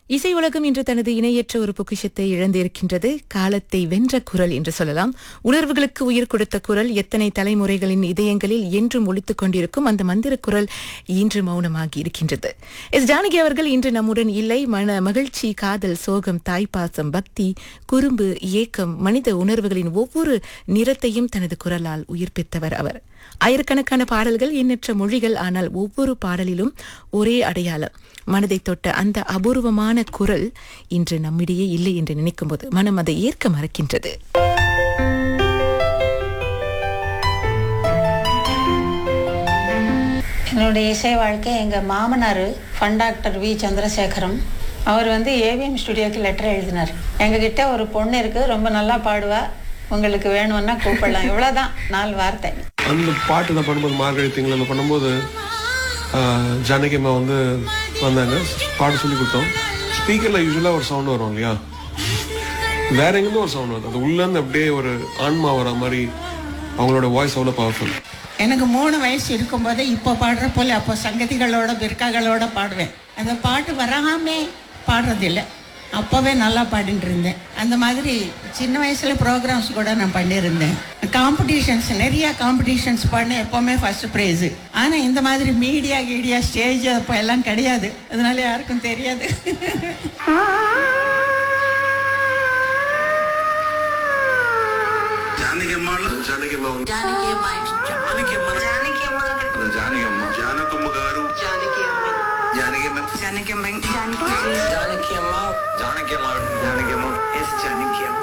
இசை உலகம் இன்று தனது இணையற்ற ஒரு பொக்கிஷத்தை இழந்திருக்கின்றது காலத்தை வென்ற குரல் என்று சொல்லலாம் உணர்வுகளுக்கு உயிர் கொடுத்த குரல் எத்தனை தலைமுறைகளின் இதயங்களில் என்றும் ஒலித்துக் கொண்டிருக்கும் அந்த மந்திர குரல் இன்று மௌனமாகி இருக்கின்றது எஸ் ஜானகி அவர்கள் இன்று நம்முடன் இல்லை மன மகிழ்ச்சி காதல் சோகம் தாய்ப்பாசம் பக்தி குறும்பு ஏக்கம் மனித உணர்வுகளின் ஒவ்வொரு நிறத்தையும் தனது குரலால் உயிர்ப்பித்தவர் அவர் ஆயிரக்கணக்கான பாடல்கள் எண்ணற்ற மொழிகள் ஆனால் ஒவ்வொரு பாடலிலும் ஒரே அடையாளம் மனதை தொட்ட அந்த அபூர்வமான குரல் இன்று நம்மிடையே இல்லை என்று நினைக்கும்போது மனம் அதை ஏற்க மறக்கின்றது என்னுடைய இசை வாழ்க்கை எங்கள் மாமனார் ஃபன் டாக்டர் வி சந்திரசேகரம் அவர் வந்து ஏவிஎம் ஸ்டுடியோக்கு லெட்டர் எழுதினார் எங்ககிட்ட ஒரு பொண்ணு இருக்குது ரொம்ப நல்லா பாடுவா உங்களுக்கு வேணும்னா கூப்பிடலாம் இவ்வளோதான் நாலு வார்த்தை அந்த பாட்டு நான் பண்ணும்போது மார்கழி திங்கள் அந்த பண்ணும்போது ஆஹ், ஜானகி அம்மா வந்து வந்தாங்க பாட்டு சொல்லி கொடுத்தோம் ஸ்பீக்கரில் யூஸ்வலாக ஒரு சவுண்ட் வரும் இல்லையா வேற எங்கேருந்து ஒரு சவுண்ட் வருது அது உள்ளேருந்து அப்படியே ஒரு ஆன்மா வர மாதிரி அவங்களோட வாய்ஸ் அவ்வளோ பவர்ஃபுல் எனக்கு மூணு வயசு இருக்கும்போது இப்போ பாடுற போல அப்போ சங்கதிகளோட பிற்காகளோட பாடுவேன் அந்த பாட்டு வராமே பாடுறதில்ல அப்போவே நல்லா பாடிட்டு இருந்தேன் அந்த மாதிரி சின்ன வயசுல ப்ரோக்ராம்ஸ் கூட நான் பண்ணியிருந்தேன் காம்படிஷன்ஸ் நிறைய காம்படிஷன்ஸ் பண்ண எப்போவுமே ஃபர்ஸ்ட் ப்ரைஸு ஆனால் இந்த மாதிரி மீடியா கீடியா ஸ்டேஜ் அப்போ எல்லாம் கிடையாது அதனால யாருக்கும் தெரியாது ஜானகி అమ్మాళ్ళు ஜானகி அம்மா வந்து జానకి అమ్మ జానకి అమ్మ జానకి అమ్మ జానకమ్మ గారు జానకి అమ్మ జానకి అమ్మ జానకి అమ్మ జానకి అమ్మ జానకి అమ్మ జానకి అమ్మ ఎస్ జానకి అమ్మ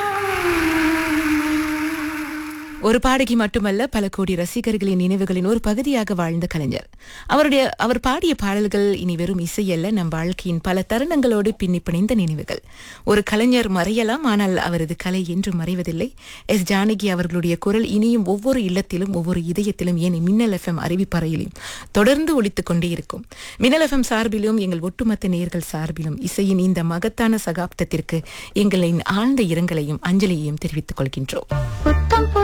ஒரு பாடகி மட்டுமல்ல பல கோடி ரசிகர்களின் நினைவுகளின் ஒரு பகுதியாக வாழ்ந்த கலைஞர் அவருடைய அவர் பாடிய பாடல்கள் இனி வெறும் இசை அல்ல நம் வாழ்க்கையின் பல தருணங்களோடு பின்னி பிணைந்த நினைவுகள் ஒரு கலைஞர் மறையலாம் ஆனால் அவரது கலை என்றும் மறைவதில்லை எஸ் ஜானகி அவர்களுடைய குரல் இனியும் ஒவ்வொரு இல்லத்திலும் ஒவ்வொரு இதயத்திலும் ஏன் மின்னல் எஃப்எம் அறிவிப்பறையிலும் தொடர்ந்து ஒலித்துக் கொண்டே இருக்கும் மின்னல் எஃப்எம் சார்பிலும் எங்கள் ஒட்டுமொத்த நேர்கள் சார்பிலும் இசையின் இந்த மகத்தான சகாப்தத்திற்கு எங்களின் ஆழ்ந்த இரங்கலையும் அஞ்சலியையும் தெரிவித்துக் கொள்கின்றோம்